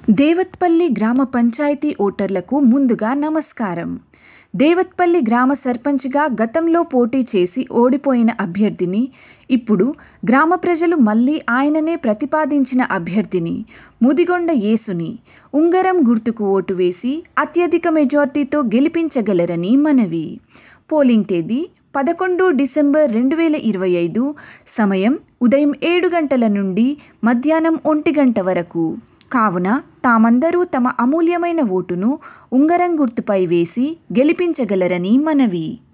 దేవత్పల్లి గ్రామ పంచాయతీ ఓటర్లకు ముందుగా నమస్కారం దేవత్పల్లి గ్రామ సర్పంచ్గా గతంలో పోటీ చేసి ఓడిపోయిన అభ్యర్థిని ఇప్పుడు గ్రామ ప్రజలు మళ్ళీ ఆయననే ప్రతిపాదించిన అభ్యర్థిని ముదిగొండ యేసుని ఉంగరం గుర్తుకు ఓటు వేసి అత్యధిక మెజార్టీతో గెలిపించగలరని మనవి పోలింగ్ తేదీ పదకొండు డిసెంబర్ రెండు వేల ఇరవై ఐదు సమయం ఉదయం ఏడు గంటల నుండి మధ్యాహ్నం ఒంటి గంట వరకు కావున తామందరూ తమ అమూల్యమైన ఓటును ఉంగరం గుర్తుపై వేసి గెలిపించగలరని మనవి